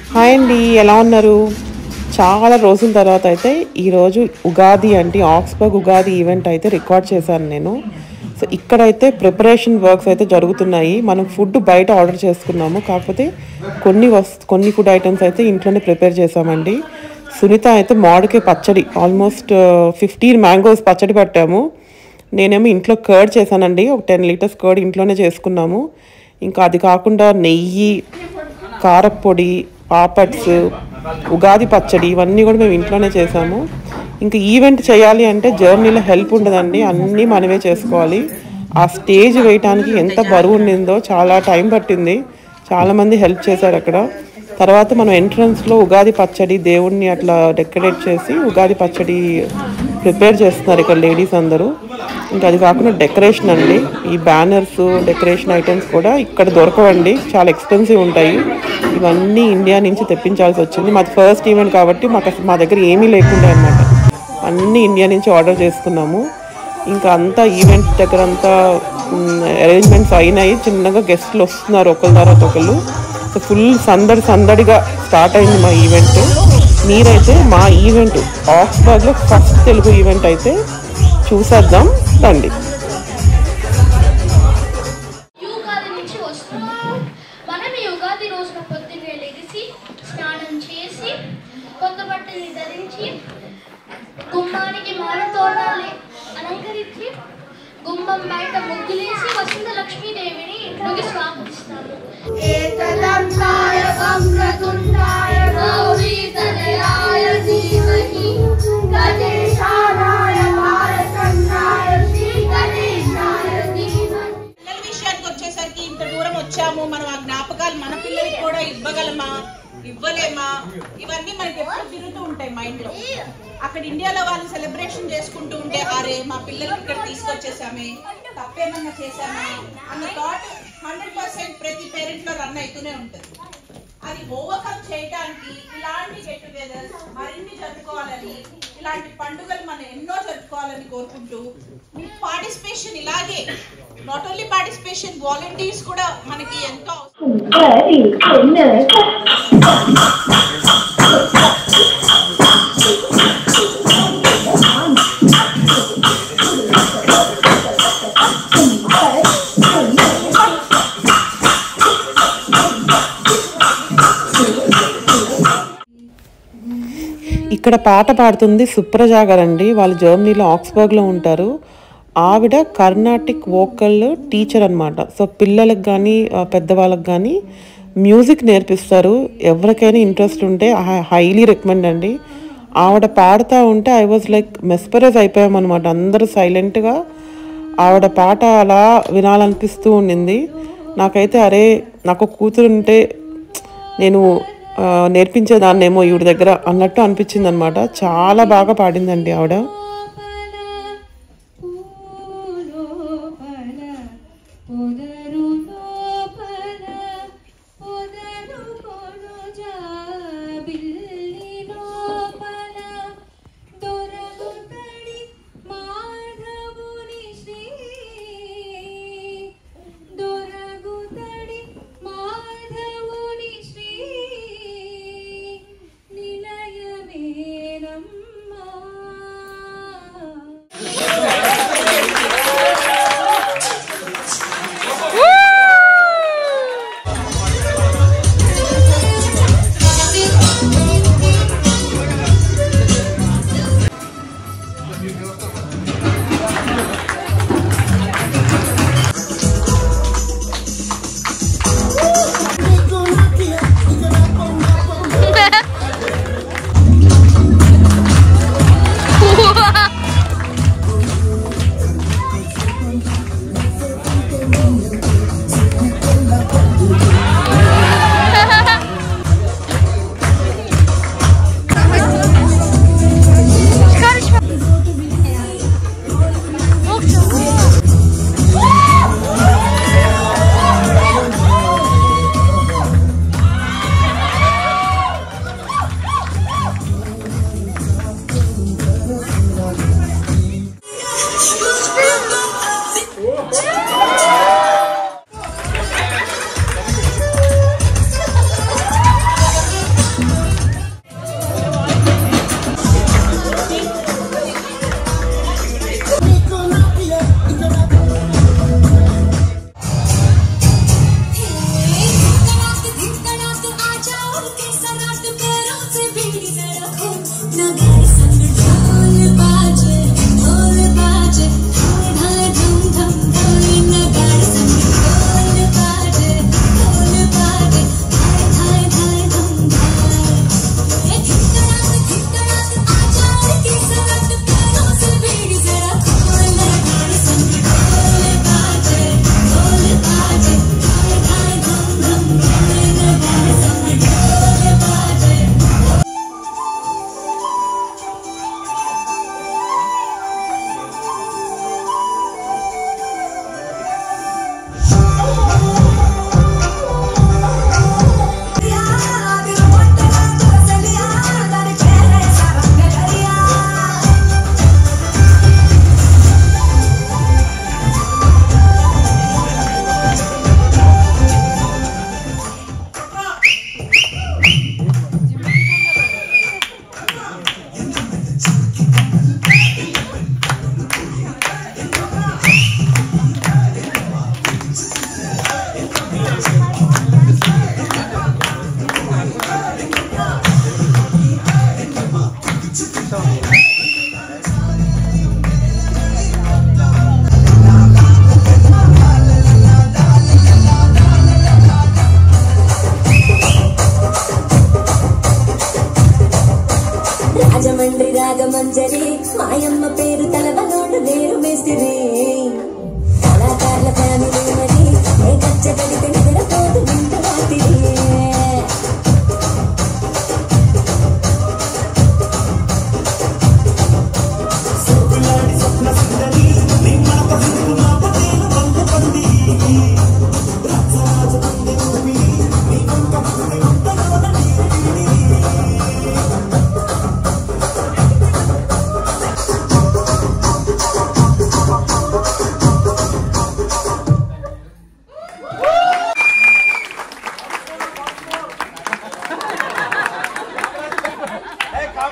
Hi అండి ఎలా ఉన్నారు చాలా రోజుల తర్వాత అయితే ఈరోజు ఉగాది అంటే ఆక్స్బర్గ్ ఉగాది ఈవెంట్ అయితే రికార్డ్ చేశాను నేను సో ఇక్కడైతే ప్రిపరేషన్ వర్క్స్ అయితే జరుగుతున్నాయి మనం ఫుడ్ బయట ఆర్డర్ చేసుకున్నాము కాకపోతే కొన్ని వస్ కొన్ని ఫుడ్ ఐటమ్స్ అయితే ఇంట్లోనే ప్రిపేర్ చేసామండి సునీత అయితే మామిడికాయ పచ్చడి ఆల్మోస్ట్ ఫిఫ్టీన్ మ్యాంగోస్ పచ్చడి పెట్టాము నేనేమో ఇంట్లో కర్డ్ చేశానండి ఒక టెన్ లీటర్స్ కర్డ్ ఇంట్లోనే చేసుకున్నాము ఇంకా అది కాకుండా నెయ్యి కారప్పొడి పాపడ్స్ ఉగాది పచ్చడి ఇవన్నీ కూడా మేము ఇంట్లోనే చేసాము ఇంకా ఈవెంట్ చేయాలి అంటే జర్నీలో హెల్ప్ ఉండదండి అన్నీ మనమే చేసుకోవాలి ఆ స్టేజ్ వేయటానికి ఎంత బరువు ఉండిందో చాలా టైం పట్టింది చాలామంది హెల్ప్ చేశారు అక్కడ తర్వాత మనం ఎంట్రన్స్లో ఉగాది పచ్చడి దేవుణ్ణి అట్లా డెకరేట్ చేసి ఉగాది పచ్చడి ప్రిపేర్ చేస్తున్నారు ఇక్కడ లేడీస్ అందరూ ఇంకా అది కాకుండా డెకరేషన్ అండి ఈ బ్యానర్స్ డెకరేషన్ ఐటమ్స్ కూడా ఇక్కడ దొరకవండి చాలా ఎక్స్పెన్సివ్ ఉంటాయి ఇవన్నీ ఇండియా నుంచి తెప్పించాల్సి వచ్చింది మాది ఫస్ట్ ఈవెంట్ కాబట్టి మాకు అసలు మా దగ్గర ఏమీ లేకుండా అనమాట అన్నీ ఇండియా నుంచి ఆర్డర్ చేసుకున్నాము ఇంకా అంతా ఈవెంట్ దగ్గర అంతా అరేంజ్మెంట్స్ అయినాయి చిన్నగా గెస్ట్లు వస్తున్నారు ఒకరి తర్వాత ఒకళ్ళు సో ఫుల్ సందడి సందడిగా స్టార్ట్ అయింది మా ఈవెంట్ మీరైతే మా ఈవెంట్ ఆక్స్బర్గ్లో ఫస్ట్ తెలుగు ఈవెంట్ అయితే చూసేద్దాం రండి యుగాది నుంచి వస్తున్నాము మనం ఈ ఉగాది రోజున పొద్దున్నే లెగిసి స్నానం చేసి కొత్త బట్టల్ని ధరించి గుమ్మానికి మామిడి తోరణాలు అలంకరించి గుమ్మం బయట ముగ్గులేసి వసంత లక్ష్మీదేవిని ఇంట్లోకి స్వాగతిస్తాము ఏతదంతాయ వక్రతుండాయ గౌరీతనయాయ ధీమహి గణేశానాయ భారతన్నాయ శ్రీ గణేశాయ ధీమహి పిల్లల విషయానికి వచ్చేసరికి ఇంత దూరం వచ్చాము మనం ఆ జ్ఞాపకాలు మన పిల్లలకి కూడా ఇవ్వగలమా ఇవ్వలేమా ఇవన్నీ మనకి ఎప్పుడు తిరుగుతూ ఉంటాయి మైండ్ లో అక్కడ ఇండియాలో వాళ్ళు సెలబ్రేషన్ చేసుకుంటూ ఉంటే అరే మా పిల్లలకి ఇక్కడ తీసుకొచ్చేసామే తప్పేమన్నా చేశామా అన్న థాట్ హండ్రెడ్ పర్సెంట్ ప్రతి పేరెంట్ లో రన్ అవుతూనే ఉంటుంది అది ఓవర్కమ్ చేయడానికి ఇలాంటి గెట్ టుగెదర్ మరిన్ని జరుపుకోవాలని ఇలాంటి పండుగలు మనం ఎన్నో జరుపుకోవాలని కోరుకుంటూ మీ పార్టిసిపేషన్ ఇలాగే నాట్ ఓన్లీ పార్టిసిపేషన్ వాలంటీర్స్ కూడా మనకి ఎంతో అవసరం ఇక్కడ పాట పాడుతుంది సుప్రజా గారండి వాళ్ళు జర్మనీలో ఆక్స్బర్గ్లో ఉంటారు ఆవిడ కర్ణాటిక్ వోకల్ టీచర్ అన్నమాట సో పిల్లలకు కానీ పెద్దవాళ్ళకి కానీ మ్యూజిక్ నేర్పిస్తారు ఎవరికైనా ఇంట్రెస్ట్ ఉంటే హైలీ రికమెండ్ అండి ఆవిడ పాడుతూ ఉంటే ఐ వాజ్ లైక్ మెస్పరైజ్ అయిపోయామన్నమాట అందరూ సైలెంట్గా ఆవిడ పాట అలా వినాలనిపిస్తూ ఉండింది నాకైతే అరే నాకు ఒక కూతురు ఉంటే నేను ఆ, నేర్పించేదాన్నేమో ఈవిడ దగ్గర అన్నట్టు అనిపించింది అనమాట చాలా బాగా పాడిందండి ఆవిడ దొరగుతడి మాధవుని శ్రీ నిలయమేనమ్మా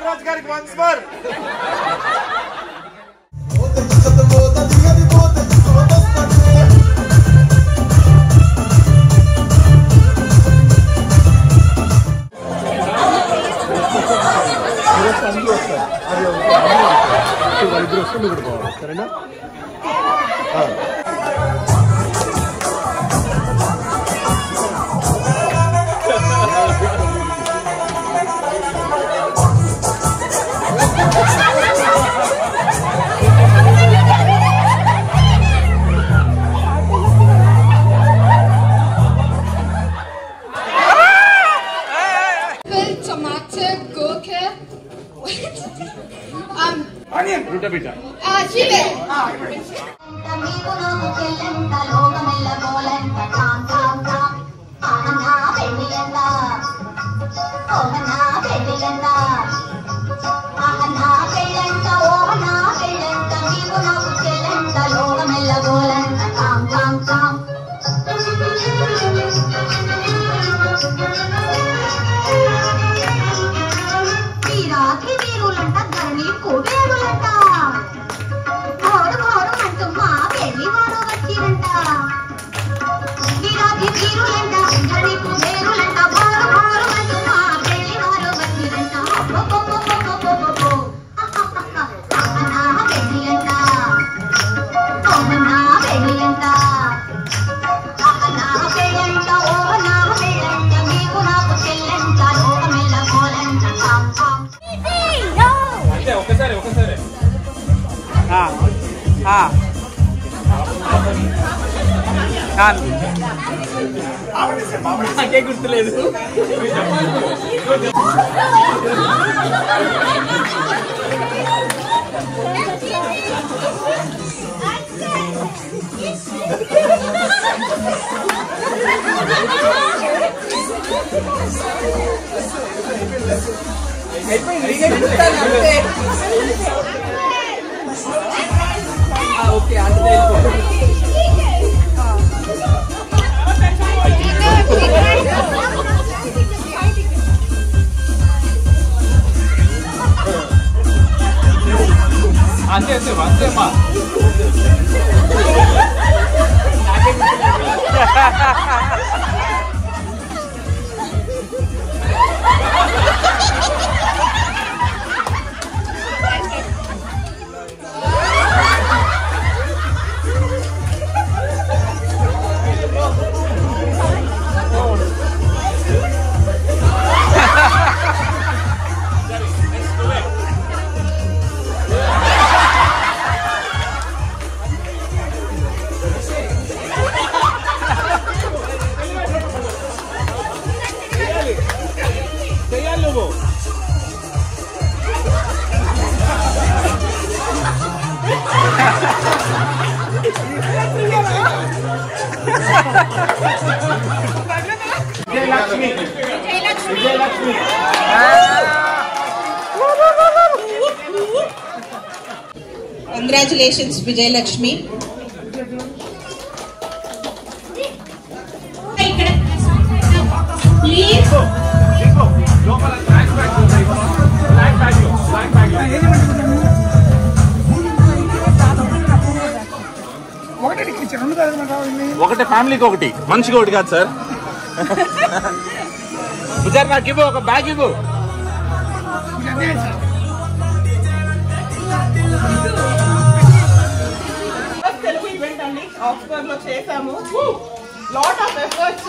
రాజు గారికి once more Apple, tomato, gurke. What? um, onion రూట బిడ్డ uh, chile. మీకు నాకు చెల్లెంత లోకమెల్ల గోలెంత టాం టాం టాం ఆహనా పెళ్ళియంత ఓహనా పెళ్ళియంత ఆహనా పెళ్ళంత ఓహనా పెళ్ళంత మీకు నాకు చెల్లెంత లోకమెల్ల గోలెంత టాం టాం టాం ఈ రాత్రి వీరులంట ధరణి కుబేరులంట ఘోరు ఘోరు అంటూ మా పెళ్లి వాడు వచ్చిరంట వీరాది వీరులంట ధరణి కుబేరులంట ఘోరు ఘోరు అంటూ మా పెళ్లి వాడు వచ్చిరంట అబ్బబ్బబ్బబ్బబ్బబ్బబ్బో. అహహహ. నా పెళ్లి అంట ఓ నా పెళ్లి అంట నా పెళ్ళంట ఓ నా పెళ్ళంట మీకు నాకు చెల్లంట లోకమెల్ల గోలంట టాం టాం అంతే ఒకసారి ఒకసారి నాకే గుర్తులేదు ఓకే అంటే అంతే అంతే అంతే అమ్మా చెయ్యాలి నువ్వు విజయలక్ష్మి విజయలక్ష్మి కంగ్రాచులేషన్స్ విజయలక్ష్మి ఇక్కడ ప్లీజ్ లోపల బ్లాక్ బ్యాగ్ ఉంటాయి బ్లాక్ బ్యాగ్ బ్లాక్ బ్యాగ్ ఒకటి ఫ్యామిలీకి ఒకటి మనిషికి ఒకటి కాదు సార్ విజయ్ నాకు ఇవ్వు ఒక బ్యాగ్ ఇవ్వు తెలుగు ఈవెంట్ అండి ఆక్స్ఫర్డ్ లో చేశాము లాట్ ఆఫ్ ఎఫర్ట్స్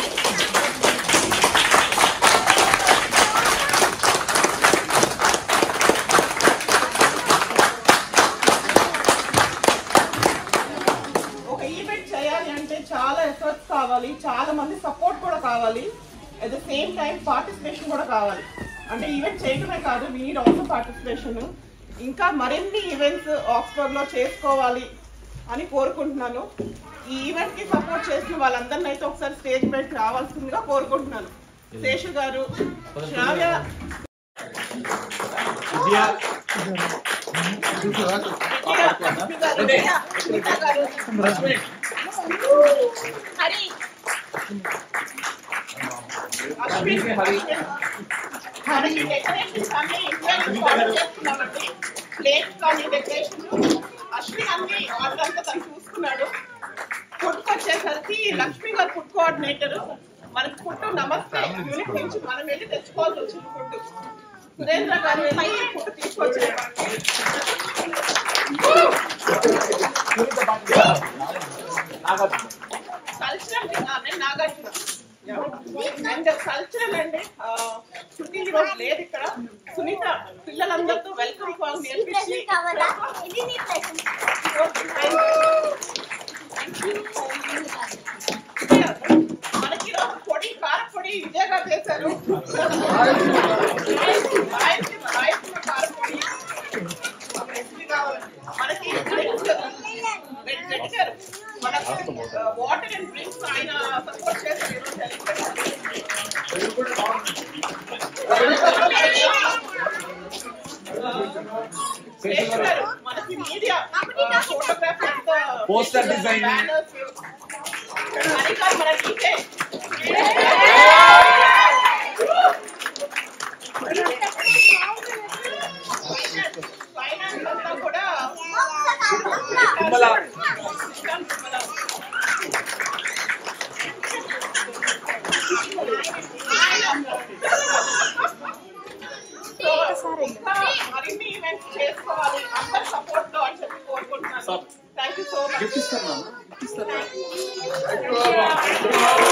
ఒక ఈవెంట్ చేయాలి అంటే చాలా ఎఫర్ట్స్ కావాలి చాలా మంది సపోర్ట్ కూడా కావాలి at the same time participation కూడా కావాలి అంటే ఈవెంట్ చేయడమే కాదు వీ నీడ్ ఆల్సో పార్టిసిపేషన్ ఇంకా మరిన్ని ఈవెంట్స్ ఆక్స్ఫర్డ్ లో చేసుకోవాలి అని కోరుకుంటున్నాను ఈ ఈవెంట్ కి సపోర్ట్ చేసిన వాళ్ళందరినీ అయితే ఒకసారి స్టేజ్ పైకి రావాల్సిందిగా కోరుకుంటున్నాను శేషు గారు శ్రావ్య హరి అశ్విన్ మనకి డెకరేషన్స్ అన్ని ఇండియా నుంచి ఆర్డర్ చేస్తున్నామండి ప్లేట్స్ కానీ డెకరేషన్ అశ్విన్ అన్ని ఆర్డర్ అంతా తను చూసుకున్నాడు ఫుడ్ వచ్చేసరికి లక్ష్మి గారు ఫుడ్ కోఆర్డినేటర్ మనకి ఫుడ్ నమస్తే యూనిట్ నుంచి మనం వెళ్ళి తెచ్చుకోవాల్సి వచ్చింది ఫుడ్ సురేంద్ర గారు వెళ్ళి ఫుడ్ తీసుకొచ్చారు కల్చరల్ నేను నాగార్జున అండ్ కల్చరల్ అండి శృతి ఈ రోజు లేదు ఇక్కడ సునీత పిల్లలందరితో వెల్కమ్ ఫామ్ నేర్పించి ఇది నీ ప్లేస్ మనకి ఈరోజు పొడి కార పొడి విజయ్ గారు చేశారు రాయలసీమ రాయలసీమ కార పొడి మనకి రెడ్ రెడ్ గారు మనకు వాటర్ అండ్ డ్రింక్స్ ఆయన సపోర్ట్ చేశారు ఈరోజు శేష్ గారు మనకి మీడియా ఫోటోగ్రఫీ అంతా Poster design. హరి గారు మన టీచే ఫైనాన్స్ అంతా కూడా తిమ్మల తిమ్మల. సో ఇంకా మరిన్ని ఈవెంట్స్ చేసుకోవాలి అందరు సపోర్ట్ తో అని చెప్పి కోరుకుంటున్నాను thank you so much gift ఇస్తాను